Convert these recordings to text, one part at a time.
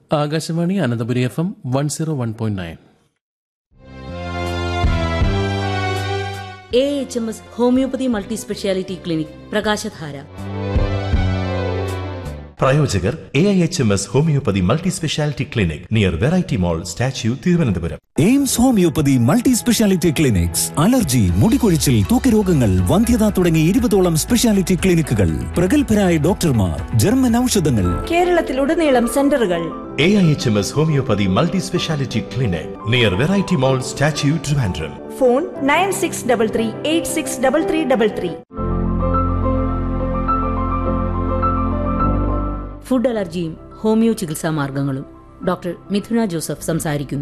Akashvani Ananthapuri F M one zero one point nine A H M S homoeopathy multi speciality clinic പ്രകാശധാര പ്രായോജകർ A I H M S homoeopathy multi speciality clinic near variety mall statue Thiruvananthapuram AIMS homoeopathy multi speciality clinics allergy മുടികൊഴിച്ചിൽ തൂക്കരോഗങ്ങൾ വന്ധ്യത തുടങ്ങി ഇരുപതോളം speciality ക്ലിനിക്കുകൾ പ്രഗത്ഭരായ ഡോക്ടർമാർ ജർമ്മൻ ഔഷധങ്ങൾ കേരളത്തിലുടനീളം സെന്ററുകൾ A I H M S homoeopathy multi speciality clinic near variety mall statue Trivandrum phone nine six double three eight six double three double three food അലർജിയും ഹോമിയോ ചികിത്സാ മാർഗങ്ങളും ഡോക്ടർ മിഥുന ജോസഫ് സംസാരിക്കുന്നു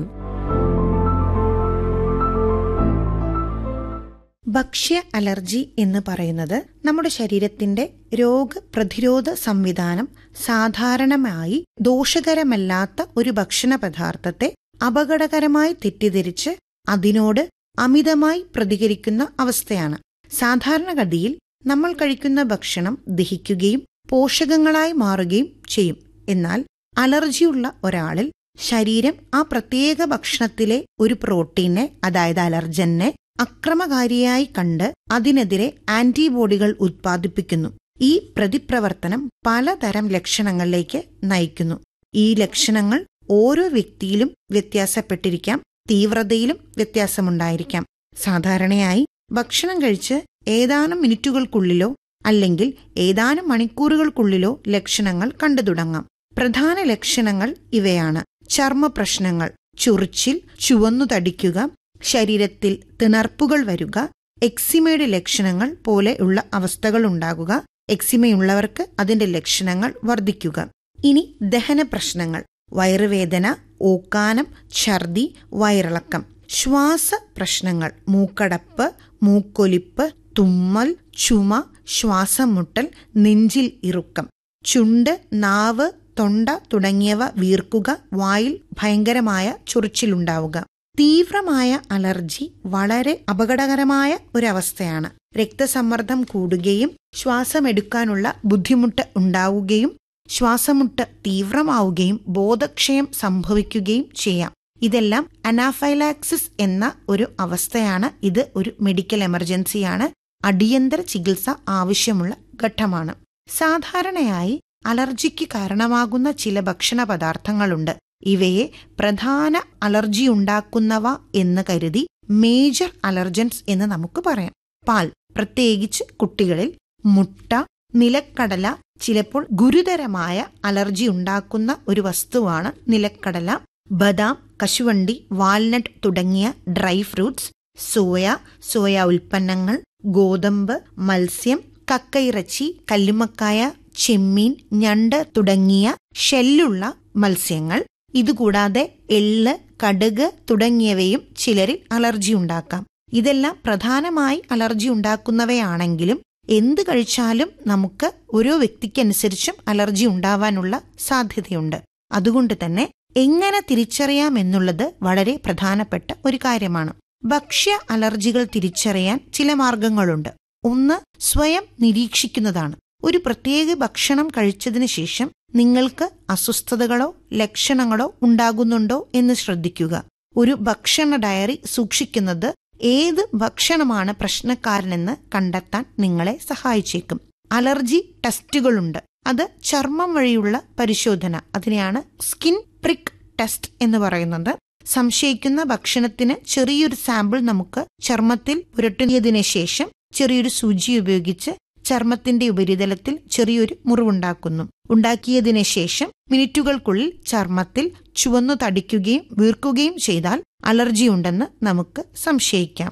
ഭക്ഷ്യ അലർജി എന്ന് പറയുന്നത് നമ്മുടെ ശരീരത്തിന്റെ രോഗപ്രതിരോധ സംവിധാനം സാധാരണമായി ദോഷകരമല്ലാത്ത ഒരു ഭക്ഷണ പദാർത്ഥത്തെ അപകടകരമായി തെറ്റിദ്ധരിച്ച് അതിനോട് അമിതമായി പ്രതികരിക്കുന്ന അവസ്ഥയാണ് സാധാരണഗതിയിൽ നമ്മൾ കഴിക്കുന്ന ഭക്ഷണം ദഹിക്കുകയും പോഷകങ്ങളായി മാറുകയും ചെയ്യും എന്നാൽ അലർജിയുള്ള ഒരാളിൽ ശരീരം ആ പ്രത്യേക ഭക്ഷണത്തിലെ ഒരു പ്രോട്ടീനെ അതായത് അലർജനെ അക്രമകാരിയായി കണ്ട് അതിനെതിരെ ആന്റിബോഡികൾ ഉത്പാദിപ്പിക്കുന്നു ഈ പ്രതിപ്രവർത്തനം പലതരം ലക്ഷണങ്ങളിലേക്ക് നയിക്കുന്നു ഈ ലക്ഷണങ്ങൾ ഓരോ വ്യക്തിയിലും വ്യത്യാസപ്പെട്ടിരിക്കാം തീവ്രതയിലും വ്യത്യാസമുണ്ടായിരിക്കാം സാധാരണയായി ഭക്ഷണം കഴിച്ച് ഏതാനും മിനിറ്റുകൾക്കുള്ളിലോ അല്ലെങ്കിൽ ഏതാനും മണിക്കൂറുകൾക്കുള്ളിലോ ലക്ഷണങ്ങൾ കണ്ടു തുടങ്ങാം പ്രധാന ലക്ഷണങ്ങൾ ഇവയാണ് ചർമ്മ പ്രശ്നങ്ങൾ ചൊറിച്ചിൽ ചുവന്നു തടിക്കുക ശരീരത്തിൽ തിണർപ്പുകൾ വരുക എക്സിമയുടെ ലക്ഷണങ്ങൾ പോലെയുള്ള അവസ്ഥകൾ ഉണ്ടാകുക എക്സിമയുള്ളവർക്ക് അതിന്റെ ലക്ഷണങ്ങൾ വർദ്ധിക്കുക ഇനി ദഹന പ്രശ്നങ്ങൾ വയറുവേദന ഓക്കാനം ഛർദി വയറിളക്കം ശ്വാസ പ്രശ്നങ്ങൾ മൂക്കടപ്പ് മൂക്കൊലിപ്പ് തുമ്മൽ ചുമ ശ്വാസമുട്ടൽ നെഞ്ചിൽ ഇറുക്കം ചുണ്ട് നാവ് തൊണ്ട തുടങ്ങിയവ വീർക്കുക വായിൽ ഭയങ്കരമായ ചൊറിച്ചിലുണ്ടാവുക തീവ്രമായ അലർജി വളരെ അപകടകരമായ ഒരവസ്ഥയാണ് രക്തസമ്മർദ്ദം കൂടുകയും ശ്വാസമെടുക്കാനുള്ള ബുദ്ധിമുട്ട് ഉണ്ടാവുകയും ശ്വാസമുട്ട് തീവ്രമാവുകയും ബോധക്ഷയം സംഭവിക്കുകയും ചെയ്യാം ഇതെല്ലാം അനാഫൈലാക്സിസ് എന്ന ഒരു അവസ്ഥയാണ് ഇത് ഒരു മെഡിക്കൽ എമർജൻസിയാണ് അടിയന്തര ചികിത്സ ആവശ്യമുള്ള ഘട്ടമാണ് സാധാരണയായി അലർജിക്ക് കാരണമാകുന്ന ചില ഭക്ഷണ പദാർത്ഥങ്ങളുണ്ട് ഇവയെ പ്രധാന അലർജി ഉണ്ടാക്കുന്നവ എന്ന് കരുതി മേജർ അലർജൻസ് എന്ന് നമുക്ക് പറയാം പാൽ പ്രത്യേകിച്ച് കുട്ടികളിൽ മുട്ട നിലക്കടല ചിലപ്പോൾ ഗുരുതരമായ അലർജി ഉണ്ടാക്കുന്ന ഒരു വസ്തുവാണ് നിലക്കടല ബദാം കശുവണ്ടി വാൽനട്ട് തുടങ്ങിയ ഡ്രൈ ഫ്രൂട്ട്സ് സോയ സോയ ഉൽപ്പന്നങ്ങൾ ഗോതമ്പ് മത്സ്യം കക്കയിറച്ചി കല്ലുമക്കായ ചെമ്മീൻ ഞണ്ട് തുടങ്ങിയ ഷെല്ലുള്ള മത്സ്യങ്ങൾ ഇതുകൂടാതെ എള്ള് കടുക് തുടങ്ങിയവയും ചിലരിൽ അലർജി ഉണ്ടാക്കാം ഇതെല്ലാം പ്രധാനമായി അലർജി ഉണ്ടാക്കുന്നവയാണെങ്കിലും എന്ത് കഴിച്ചാലും നമുക്ക് ഓരോ വ്യക്തിക്കനുസരിച്ചും അലർജി ഉണ്ടാവാനുള്ള സാധ്യതയുണ്ട് അതുകൊണ്ട് തന്നെ എങ്ങനെ തിരിച്ചറിയാം എന്നുള്ളത് വളരെ പ്രധാനപ്പെട്ട ഒരു കാര്യമാണ് ഭക്ഷ്യ അലർജികൾ തിരിച്ചറിയാൻ ചില മാർഗങ്ങളുണ്ട് ഒന്ന് സ്വയം നിരീക്ഷിക്കുന്നതാണ് ഒരു പ്രത്യേക ഭക്ഷണം കഴിച്ചതിന് ശേഷം നിങ്ങൾക്ക് അസ്വസ്ഥതകളോ ലക്ഷണങ്ങളോ ഉണ്ടാകുന്നുണ്ടോ എന്ന് ശ്രദ്ധിക്കുക ഒരു ഭക്ഷണ ഡയറി സൂക്ഷിക്കുന്നത് ഏത് ഭക്ഷണമാണ് പ്രശ്നക്കാരനെന്ന് കണ്ടെത്താൻ നിങ്ങളെ സഹായിച്ചേക്കും അലർജി ടെസ്റ്റുകളുണ്ട് അത് ചർമ്മം വഴിയുള്ള പരിശോധന അതിനെയാണ് സ്കിൻ പ്രിക്ക് ടെസ്റ്റ് എന്ന് പറയുന്നത് സംശയിക്കുന്ന ഭക്ഷണത്തിന് ചെറിയൊരു സാമ്പിൾ നമുക്ക് ചർമ്മത്തിൽ പുരട്ടിയതിനു ശേഷം ചെറിയൊരു സൂചി ഉപയോഗിച്ച് ചർമ്മത്തിന്റെ ഉപരിതലത്തിൽ ചെറിയൊരു മുറിവുണ്ടാക്കുന്നു ഉണ്ടാക്കിയതിനു ശേഷം മിനിറ്റുകൾക്കുള്ളിൽ ചർമ്മത്തിൽ ചുവന്നു തടിക്കുകയും വീർക്കുകയും ചെയ്താൽ അലർജി ഉണ്ടെന്ന് നമുക്ക് സംശയിക്കാം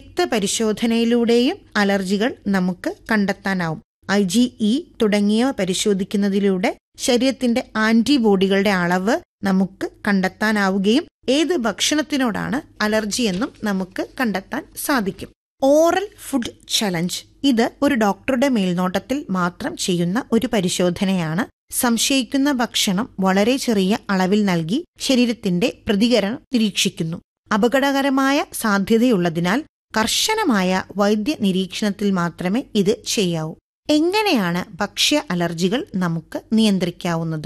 രക്തപരിശോധനയിലൂടെയും അലർജികൾ നമുക്ക് കണ്ടെത്താനാവും ഐ ജി ഇ തുടങ്ങിയവ പരിശോധിക്കുന്നതിലൂടെ ശരീരത്തിന്റെ ആന്റിബോഡികളുടെ അളവ് നമുക്ക് കണ്ടെത്താനാവുകയും ഏത് ഭക്ഷണത്തിനോടാണ് അലർജി എന്നും നമുക്ക് കണ്ടെത്താൻ സാധിക്കും ഓറൽ ഫുഡ് ചലഞ്ച് ഇത് ഒരു ഡോക്ടറുടെ മേൽനോട്ടത്തിൽ മാത്രം ചെയ്യുന്ന ഒരു പരിശോധനയാണ് സംശയിക്കുന്ന ഭക്ഷണം വളരെ ചെറിയ അളവിൽ നൽകി ശരീരത്തിന്റെ പ്രതികരണം നിരീക്ഷിക്കുന്നു അപകടകരമായ സാധ്യതയുള്ളതിനാൽ കർശനമായ വൈദ്യ നിരീക്ഷണത്തിൽ മാത്രമേ ഇത് ചെയ്യാവൂ എങ്ങനെയാണ് ഭക്ഷ്യ അലർജികൾ നമുക്ക് നിയന്ത്രിക്കാവുന്നത്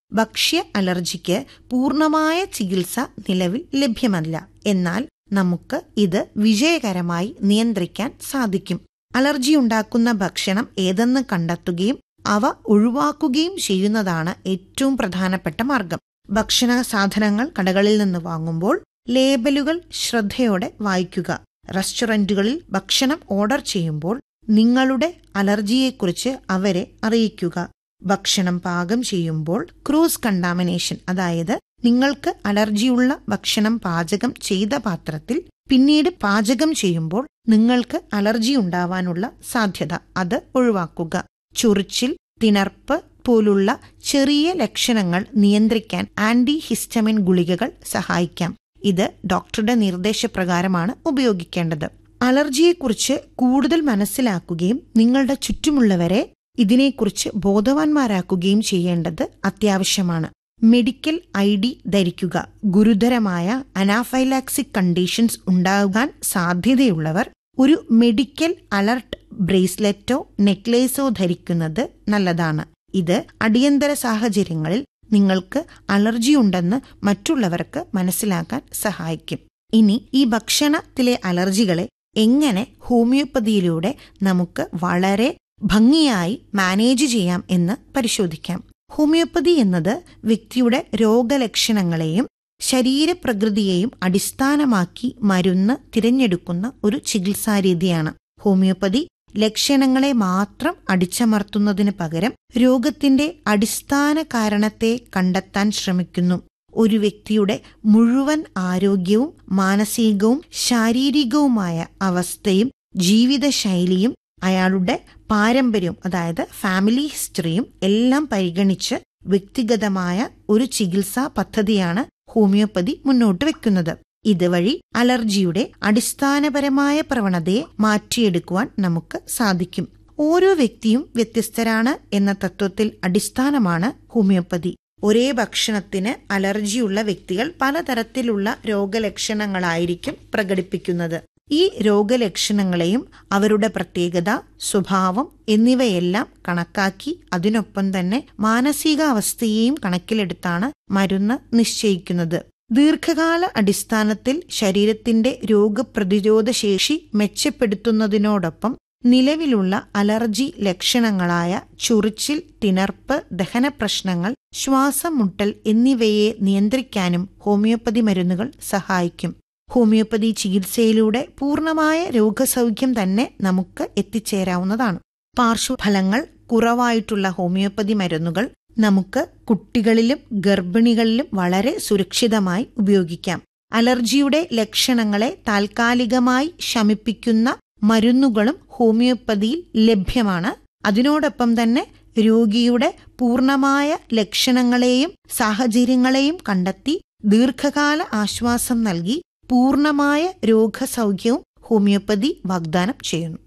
ഭക്ഷ്യ അലർജിക്ക് പൂർണ്ണമായ ചികിത്സ നിലവിൽ ലഭ്യമല്ല എന്നാൽ നമുക്ക് ഇത് വിജയകരമായി നിയന്ത്രിക്കാൻ സാധിക്കും അലർജി ഉണ്ടാക്കുന്ന ഭക്ഷണം ഏതെന്ന് കണ്ടെത്തുകയും അവ ഒഴിവാക്കുകയും ചെയ്യുന്നതാണ് ഏറ്റവും പ്രധാനപ്പെട്ട മാർഗം ഭക്ഷണ സാധനങ്ങൾ കടകളിൽ നിന്ന് വാങ്ങുമ്പോൾ ലേബലുകൾ ശ്രദ്ധയോടെ വായിക്കുക റെസ്റ്റോറന്റുകളിൽ ഭക്ഷണം ഓർഡർ ചെയ്യുമ്പോൾ നിങ്ങളുടെ അലർജിയെക്കുറിച്ച് അവരെ അറിയിക്കുക ഭക്ഷണം പാകം ചെയ്യുമ്പോൾ ക്രൂസ് കണ്ടാമിനേഷൻ അതായത് നിങ്ങൾക്ക് അലർജിയുള്ള ഭക്ഷണം പാചകം ചെയ്ത പാത്രത്തിൽ പിന്നീട് പാചകം ചെയ്യുമ്പോൾ നിങ്ങൾക്ക് അലർജി ഉണ്ടാവാനുള്ള സാധ്യത അത് ഒഴിവാക്കുക ചൊറിച്ചിൽ തിണർപ്പ് പോലുള്ള ചെറിയ ലക്ഷണങ്ങൾ നിയന്ത്രിക്കാൻ ആന്റി ഹിസ്റ്റമിൻ ഗുളികകൾ സഹായിക്കാം ഇത് ഡോക്ടറുടെ നിർദ്ദേശപ്രകാരമാണ് ഉപയോഗിക്കേണ്ടത് അലർജിയെക്കുറിച്ച് കൂടുതൽ മനസ്സിലാക്കുകയും നിങ്ങളുടെ ചുറ്റുമുള്ളവരെ ഇതിനെക്കുറിച്ച് ബോധവാന്മാരാക്കുകയും ചെയ്യേണ്ടത് അത്യാവശ്യമാണ് മെഡിക്കൽ ഐ ഡി ധരിക്കുക ഗുരുതരമായ അനാഫൈലാക്സിക് കണ്ടീഷൻസ് ഉണ്ടാകാൻ സാധ്യതയുള്ളവർ ഒരു മെഡിക്കൽ അലർട്ട് ബ്രേസ്ലെറ്റോ നെക്ലേസോ ധരിക്കുന്നത് നല്ലതാണ് ഇത് അടിയന്തര സാഹചര്യങ്ങളിൽ നിങ്ങൾക്ക് അലർജി ഉണ്ടെന്ന് മറ്റുള്ളവർക്ക് മനസ്സിലാക്കാൻ സഹായിക്കും ഇനി ഈ ഭക്ഷണത്തിലെ അലർജികളെ എങ്ങനെ ഹോമിയോപ്പതിയിലൂടെ നമുക്ക് വളരെ ഭംഗിയായി മാനേജ് ചെയ്യാം എന്ന് പരിശോധിക്കാം ഹോമിയോപ്പതി എന്നത് വ്യക്തിയുടെ രോഗലക്ഷണങ്ങളെയും ശരീരപ്രകൃതിയെയും അടിസ്ഥാനമാക്കി മരുന്ന് തിരഞ്ഞെടുക്കുന്ന ഒരു ചികിത്സാരീതിയാണ് ഹോമിയോപ്പതി ലക്ഷണങ്ങളെ മാത്രം അടിച്ചമർത്തുന്നതിന് പകരം രോഗത്തിന്റെ അടിസ്ഥാന കാരണത്തെ കണ്ടെത്താൻ ശ്രമിക്കുന്നു ഒരു വ്യക്തിയുടെ മുഴുവൻ ആരോഗ്യവും മാനസികവും ശാരീരികവുമായ അവസ്ഥയും ജീവിതശൈലിയും അയാളുടെ പാരമ്പര്യവും അതായത് ഫാമിലി ഹിസ്റ്ററിയും എല്ലാം പരിഗണിച്ച് വ്യക്തിഗതമായ ഒരു ചികിത്സാ പദ്ധതിയാണ് ഹോമിയോപ്പതി മുന്നോട്ട് വെക്കുന്നത് ഇതുവഴി അലർജിയുടെ അടിസ്ഥാനപരമായ പ്രവണതയെ മാറ്റിയെടുക്കുവാൻ നമുക്ക് സാധിക്കും ഓരോ വ്യക്തിയും വ്യത്യസ്തരാണ് എന്ന തത്വത്തിൽ അടിസ്ഥാനമാണ് ഹോമിയോപ്പതി ഒരേ ഭക്ഷണത്തിന് അലർജിയുള്ള വ്യക്തികൾ പലതരത്തിലുള്ള രോഗലക്ഷണങ്ങളായിരിക്കും പ്രകടിപ്പിക്കുന്നത് ഈ രോഗലക്ഷണങ്ങളെയും അവരുടെ പ്രത്യേകത സ്വഭാവം എന്നിവയെല്ലാം കണക്കാക്കി അതിനൊപ്പം തന്നെ മാനസികാവസ്ഥയെയും കണക്കിലെടുത്താണ് മരുന്ന് നിശ്ചയിക്കുന്നത് ദീർഘകാല അടിസ്ഥാനത്തിൽ ശരീരത്തിന്റെ രോഗപ്രതിരോധ ശേഷി മെച്ചപ്പെടുത്തുന്നതിനോടൊപ്പം നിലവിലുള്ള അലർജി ലക്ഷണങ്ങളായ ചൊറിച്ചിൽ തിണർപ്പ് ദഹനപ്രശ്നങ്ങൾ ശ്വാസം മുട്ടൽ എന്നിവയെ നിയന്ത്രിക്കാനും ഹോമിയോപ്പതി മരുന്നുകൾ സഹായിക്കും ഹോമിയോപ്പതി ചികിത്സയിലൂടെ പൂർണ്ണമായ രോഗസൗഖ്യം തന്നെ നമുക്ക് എത്തിച്ചേരാവുന്നതാണ് പാർശ്വഫലങ്ങൾ കുറവായിട്ടുള്ള ഹോമിയോപ്പതി മരുന്നുകൾ നമുക്ക് കുട്ടികളിലും ഗർഭിണികളിലും വളരെ സുരക്ഷിതമായി ഉപയോഗിക്കാം അലർജിയുടെ ലക്ഷണങ്ങളെ താൽക്കാലികമായി ശമിപ്പിക്കുന്ന മരുന്നുകളും ഹോമിയോപ്പതിയിൽ ലഭ്യമാണ് അതിനോടൊപ്പം തന്നെ രോഗിയുടെ പൂർണ്ണമായ ലക്ഷണങ്ങളെയും സാഹചര്യങ്ങളെയും കണ്ടെത്തി ദീർഘകാല ആശ്വാസം നൽകി പൂർണ്ണമായ രോഗസൗഖ്യവും ഹോമിയോപ്പതി വാഗ്ദാനം ചെയ്യുന്നു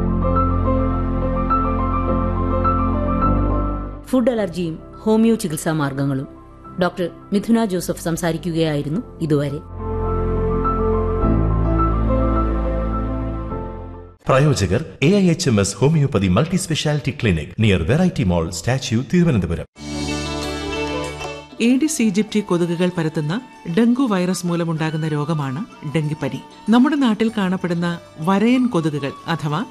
ഫുഡ് അലർജിയും ഹോമിയോ ചികിത്സാ മാർഗങ്ങളും ഡോക്ടർ മിഥുന ജോസഫ് സംസാരിക്കുകയായിരുന്നു ഇതുവരെ പ്രായോജകർ A I H M S homoeopathy multi speciality clinic near variety mall statue Thiruvananthapuram Aedes aegypti കൊതുകുകൾ പരത്തുന്ന ഡെങ്കു വൈറസ് മൂലമുണ്ടാകുന്ന രോഗമാണ് ഡെങ്കിപ്പനി നമ്മുടെ നാട്ടിൽ കാണപ്പെടുന്ന വരയൻ കൊതുകുകൾ അഥവാ